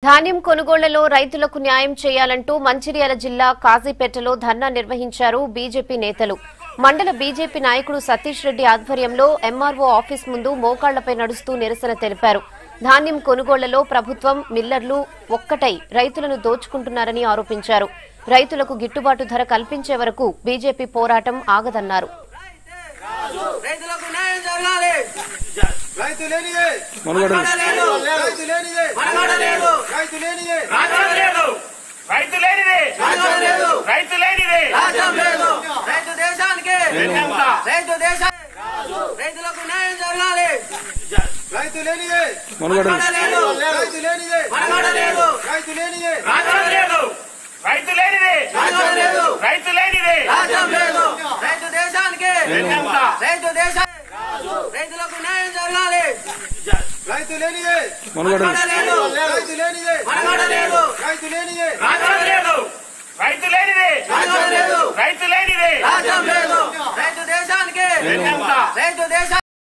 ధాన్యం కొనుగోళ్లలో రైతులకు న్యాయం చేయాలంటూ మంచిర్యాల జిల్లా కాజీపేటలో ధర్నా నిర్వహించారు బీజేపీ నేతలు మండల బీజేపీ నాయకుడు సతీష్ రెడ్డి ఆధ్వర్యంలో ఎంఆర్ఓ ఆఫీస్ ముందు మోకాళ్లపై నడుస్తూ నిరసన తెలిపారు ధాన్యం కొనుగోళ్లలో ప్రభుత్వం మిల్లర్లు ఒక్కటై రైతులను దోచుకుంటున్నారని ఆరోపించారు రైతులకు గిట్టుబాటు ధర కల్పించే వరకు బీజేపీ పోరాటం ఆగదన్నారు రైతులకు న్యాయం జరగాలి రైతు లేనిదే మనుగడ లేదు రైతు లేనిదే మనుగడ లేదు రైతు లేనిదే రాజ్యం లేదు రైతు లేనిదే మనుగడ లేదు రైతు లేనిదే రాజ్యం లేదు రైతు దేశానికి వెన్నెంత? రైతు దేశానికి రైతులకు న్యాయం జరగాలి రైతు లేనిదే మనుగడ మనుగడ లేదు రైతు లేనిదే మనుగడ లేదు రైతు లేనిదే రాజ్యం లేదు రైతు లేనిదే మనుగడ లేదు రైతు లేనిదే రాజ్యం లేదు రైతు దేశానికి వెన్నెంత? రైతు దేశానికి రైతులకు న్యాయం జరగాలి రైతు లేనిదే మనుగడ మనుగడ లేదు రైతు లేనిదే మనుగడ లేదు రైతు లేనిదే